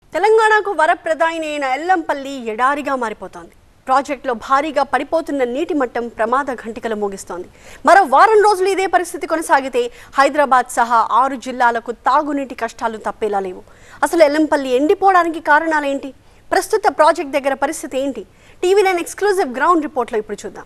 తెలంగాణకు వరప్రదాయిని అయిన ఎల్లంపల్లి ఎడారిగా మారిపోతోంది ప్రాజెక్టులో భారీగా పడిపోతున్న నీటి మట్టం ప్రమాద ఘంటికలు మోగిస్తోంది మరో వారం రోజులు ఇదే పరిస్థితి కొనసాగితే హైదరాబాద్ సహా ఆరు జిల్లాలకు తాగునీటి కష్టాలు తప్పేలా లేవు అసలు ఎల్లంపల్లి ఎండిపోవడానికి కారణాలేంటి ప్రస్తుత ప్రాజెక్ట్ దగ్గర పరిస్థితి ఏంటి టీవీ నైన్ ఎక్స్క్లూజివ్ గ్రౌండ్ రిపోర్ట్లో ఇప్పుడు చూద్దాం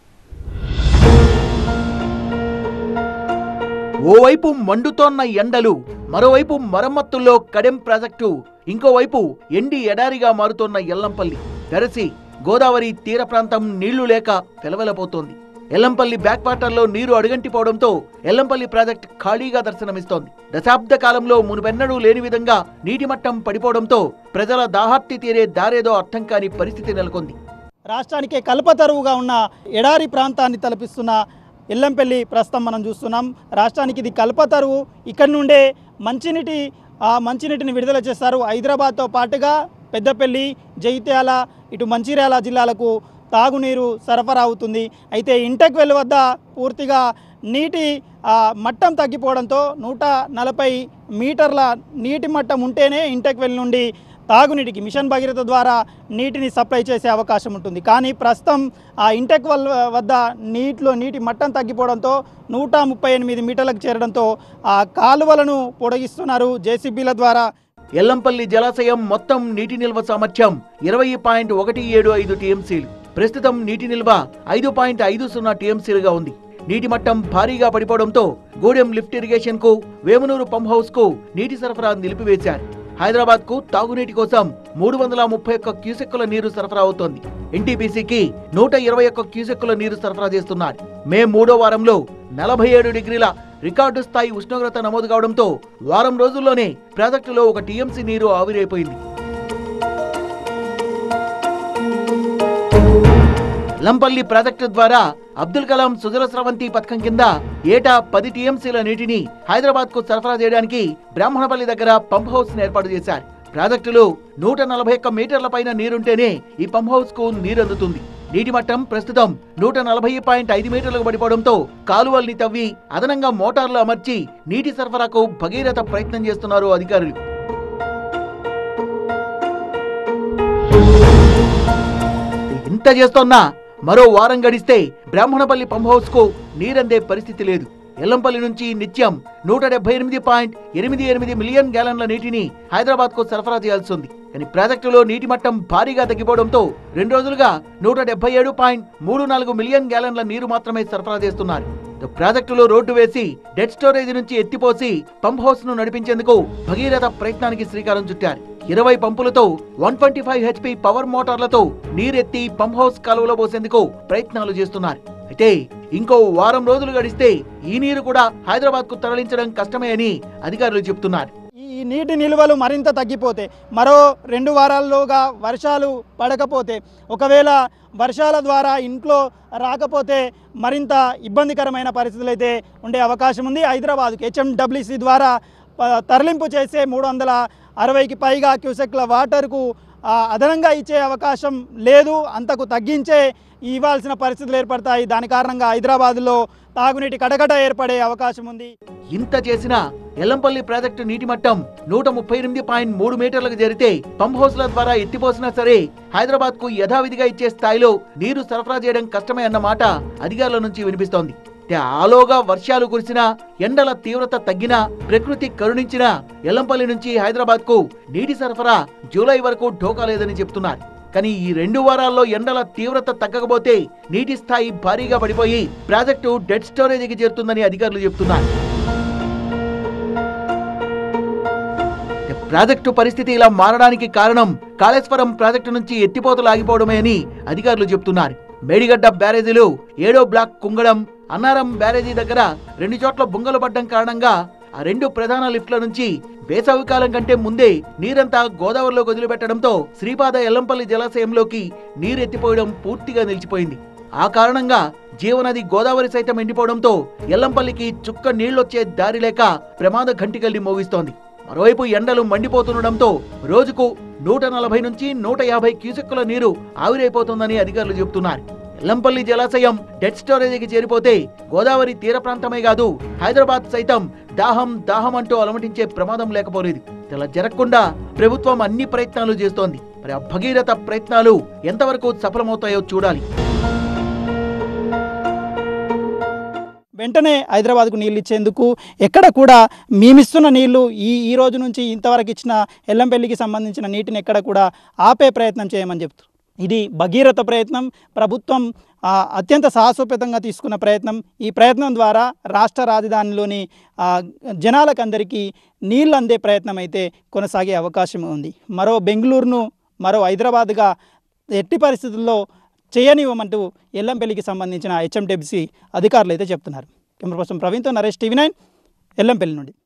ఓవైపు మండుతోన్న ఎండలు మరోవైపు మరమ్మతుల్లో కడెం ప్రాజెక్టు ఇంకోవైపు ఎండి ఎడారిగా మారుతోన్న ఎల్లంపల్లి తెరసి గోదావరి తీర ప్రాంతం నీళ్లు లేక పెలవెలపోతోంది ఎల్లంపల్లి బ్యాక్ వాటర్లో నీరు అడుగంటిపోవడంతో ఎల్లంపల్లి ప్రాజెక్ట్ ఖాళీగా దర్శనమిస్తోంది దశాబ్ద కాలంలో మునుపెన్నడూ లేని విధంగా నీటి మట్టం పడిపోవడంతో ప్రజల దాహార్తి తీరే దారేదో అర్థం కాని పరిస్థితి నెలకొంది రాష్ట్రానికే కల్పతరువుగా ఉన్న ఎడారి ప్రాంతాన్ని తలపిస్తున్న ఎల్లంపల్లి ప్రస్తుతం మనం చూస్తున్నాం రాష్ట్రానికి ఇది కల్పతరువు ఇక్కడి నుండే మంచినీటి ఆ మంచినీటిని విడుదల చేస్తారు హైదరాబాద్తో పాటుగా పెద్దపల్లి జైత్యాల ఇటు మంచిర్యాల జిల్లాలకు తాగునీరు సరఫరా అవుతుంది అయితే ఇంటెక్ వెల్ వద్ద పూర్తిగా నీటి ఆ, మట్టం తగ్గిపోవడంతో నూట నలభై మీటర్ల నీటి మట్టం ఉంటేనే ఇంటెక్ వెల్ నుండి తాగునీటికి మిషన్ భగీరథ ద్వారా నీటిని సప్లై చేసే అవకాశం ఉంటుంది కానీ ప్రస్తుతం ఆ ఇంటెక్ వల్ వద్ద నీటిలో నీటి మట్టం తగ్గిపోవడంతో నూట ముప్పై ఎనిమిది మీటర్లకు చేరడంతో ఆ కాలువలను పొడిగిస్తున్నారు జేసీబీల ద్వారా ఎల్లంపల్లి జలాశయం మొత్తం నీటి నిల్వ సామర్థ్యం ఇరవై పాయింట్ ఒకటి ఏడు ఐదు టీఎంసీలు ప్రస్తుతం నీటి నిల్వ ఐదు పాయింట్ ఐదు సున్నా టీఎంసీలుగా ఉంది నీటి మట్టం భారీగా పడిపోవడంతో గూడెం లిఫ్ట్ ఇరిగేషన్ కు వేమునూరు పంప్ హౌస్ కు నీటి సరఫరా నిలిపివేశారు హైదరాబాద్ కు తాగునీటి కోసం మూడు వందల ముప్పై ఒక్క క్యూసెక్కుల నీరు సరఫరా అవుతోంది ఎన్టీపీసీకి నూట ఇరవై ఒక్క క్యూసెక్కుల నీరు సరఫరా చేస్తున్నారు మే మూడో వారంలో నలభై ఏడు డిగ్రీల రికార్డు స్థాయి ఉష్ణోగ్రత నమోదు కావడంతో వారం రోజుల్లోనే ప్రాజెక్టులో ఒక టీఎంసీ నీరు ఆవిరైపోయింది లంపల్లి ప్రాజెక్టు ద్వారా అబ్దుల్ కలాం సుజల స్రవంతి పథకం కింద ఏటా పది టీఎంసీల నీటిని హైదరాబాద్ కు సరఫరా చేయడానికి బ్రాహ్మణపల్లి దగ్గర పంప్ హౌస్ ఏర్పాటు చేశారు ప్రాజెక్టులో నూట నలభై ఒక్క మీటర్ల పైన నీరుంటేనే ఈ పంప్ హౌస్ కు నీరు అందుతుంది నీటి మట్టం ప్రస్తుతం నూట నలభై పాయింట్ ఐదు మీటర్లకు పడిపోవడంతో కాలువల్ని తవ్వి అదనంగా మోటార్లు అమర్చి నీటి సరఫరాకు భగీరథ ప్రయత్నం చేస్తున్నారు అధికారులు ఇంత చేస్తోన్నా మరో వారం గడిస్తే బ్రాహ్మణపల్లి పంప్ హౌస్ కు నీరందే పరిస్థితి లేదు ఎల్లంపల్లి నుంచి నిత్యం నూట డెబ్బై ఎనిమిది పాయింట్ ఎనిమిది ఎనిమిది మిలియన్ గ్యాలన్ల నీటిని హైదరాబాద్ కు సరఫరా చేయాల్సి ఉంది కానీ ప్రాజెక్టులో నీటి మట్టం భారీగా తగ్గిపోవడంతో రెండు రోజులుగా నూట డెబ్బై ఏడు పాయింట్ మూడు నాలుగు మిలియన్ గ్యాలన్ల నీరు మాత్రమే సరఫరా చేస్తున్నారు ఇక ప్రాజెక్టులో రోడ్డు వేసి డెడ్ స్టోరేజ్ నుంచి ఎత్తిపోసి పంప్ హౌస్ ను నడిపించేందుకు భగీరథ ప్రయత్నానికి శ్రీకారం చుట్టారు ఇరవై పంపులతో one twenty five HP power మోటార్లతో నీరెత్తి పంప్ హౌస్ కాలువలో పోసేందుకు ప్రయత్నాలు చేస్తున్నారు అయితే ఇంకో వారం రోజులు గడిస్తే ఈ నీరు కూడా హైదరాబాద్ కు తరలించడం కష్టమే అని అధికారులు చెబుతున్నారు ఈ నీటి నిల్వలు మరింత తగ్గిపోతే మరో రెండు వారాల్లోగా వర్షాలు పడకపోతే ఒకవేళ వర్షాల ద్వారా ఇంట్లో రాకపోతే మరింత ఇబ్బందికరమైన పరిస్థితులు అయితే ఉండే అవకాశం ఉంది హైదరాబాద్కు హెచ్ఎండబ్ల్యూసి ద్వారా ప- తరలింపు చేసే మూడు వందల అరవైకి పైగా క్యూసెక్ల వాటర్కు ఆ, అదనంగా ఇచ్చే అవకాశం లేదు అంతకు తగ్గించే ఇవ్వాల్సిన పరిస్థితులు ఏర్పడతాయి దాని కారణంగా హైదరాబాద్లో తాగునీటి కటకట ఏర్పడే అవకాశం ఉంది ఇంత చేసినా ఎల్లంపల్లి ప్రాజెక్టు నీటి మట్టం నూట ముప్పై ఎనిమిది పాయింట్ మూడు మీటర్లకు జరిగితే పంప్ హౌస్ల ద్వారా ఎత్తిపోసినా సరే హైదరాబాద్ కు యథావిధిగా ఇచ్చే స్థాయిలో నీరు సరఫరా చేయడం కష్టమే అన్న మాట అధికారుల నుంచి వినిపిస్తోంది అయితే ఆలోగా వర్షాలు కురిసినా ఎండల తీవ్రత తగ్గినా ప్రకృతి కరుణించినా ఎల్లంపల్లి నుంచి హైదరాబాద్ కు నీటి సరఫరా జూలై వరకు ఢోకా లేదని చెప్తున్నారు కానీ ఈ రెండు వారాల్లో ఎండల తీవ్రత తగ్గకపోతే నీటి స్థాయి భారీగా పడిపోయి ప్రాజెక్టు డెడ్ స్టోరేజీకి చేరుతుందని అధికారులు చెప్తున్నారు ప్రాజెక్టు పరిస్థితి ఇలా మారడానికి కారణం కాళేశ్వరం ప్రాజెక్టు నుంచి ఎత్తిపోతలు ఆగిపోవడమే అని అధికారులు చెప్తున్నారు మేడిగడ్డ బ్యారేజీలు ఏడో బ్లాక్ కుంగడం అన్నారం బ్యారేజీ దగ్గర రెండు చోట్ల బుంగలు పడ్డం కారణంగా ఆ రెండు ప్రధాన లిఫ్ట్ల నుంచి వేసవికాలం కంటే ముందే నీరంతా గోదావరిలోకి వదిలిపెట్టడంతో శ్రీపాద ఎల్లంపల్లి జలాశయంలోకి నీరు ఎత్తిపోయడం పూర్తిగా నిలిచిపోయింది ఆ కారణంగా జీవనది గోదావరి సైతం ఎండిపోవడంతో ఎల్లంపల్లికి చుక్క నీళ్లొచ్చే దారి లేక ప్రమాద ఘంటికల్ని మోగిస్తోంది మరోవైపు ఎండలు మండిపోతుండడంతో రోజుకు నూట నలభై నుంచి నూట యాభై క్యూసెక్కుల నీరు ఆవిరైపోతుందని అధికారులు చెబుతున్నారు ఎల్లంపల్లి జలాశయం డెడ్ స్టోరేజీకి చేరిపోతే గోదావరి తీర ప్రాంతమే కాదు హైదరాబాద్ సైతం దాహం దాహం అంటూ అలమటించే ప్రమాదం లేకపోలేదు ఇలా జరగకుండా ప్రభుత్వం అన్ని ప్రయత్నాలు చేస్తోంది మరి ఆ భగీరథ ప్రయత్నాలు ఎంతవరకు సఫలమవుతాయో చూడాలి వెంటనే హైదరాబాద్కు నీళ్ళు ఇచ్చేందుకు ఎక్కడ కూడా మేమిస్తున్న నీళ్లు ఈ ఈ రోజు నుంచి ఇంతవరకు ఇచ్చిన ఎల్లంపల్లికి సంబంధించిన నీటిని ఎక్కడ కూడా ఆపే ప్రయత్నం చేయమని చెప్తారు ఇది భగీరథ ప్రయత్నం ప్రభుత్వం ఆ, అత్యంత సాహసోపేతంగా తీసుకున్న ప్రయత్నం ఈ ప్రయత్నం ద్వారా రాష్ట్ర రాజధానిలోని ఆ, జనాలకందరికీ నీళ్ళు అందే ప్రయత్నం అయితే కొనసాగే అవకాశం ఉంది మరో బెంగళూరును మరో హైదరాబాద్గా ఎట్టి పరిస్థితుల్లో చేయనివ్వమంటూ ఎల్లంపల్లికి సంబంధించిన హెచ్ఎండబ్ల్యూసి అధికారులు అయితే చెప్తున్నారు కెమెరా పర్సన్ ప్రవీణ్తో నరేష్ టీవీ నైన్ ఎల్లంపల్లి నుండి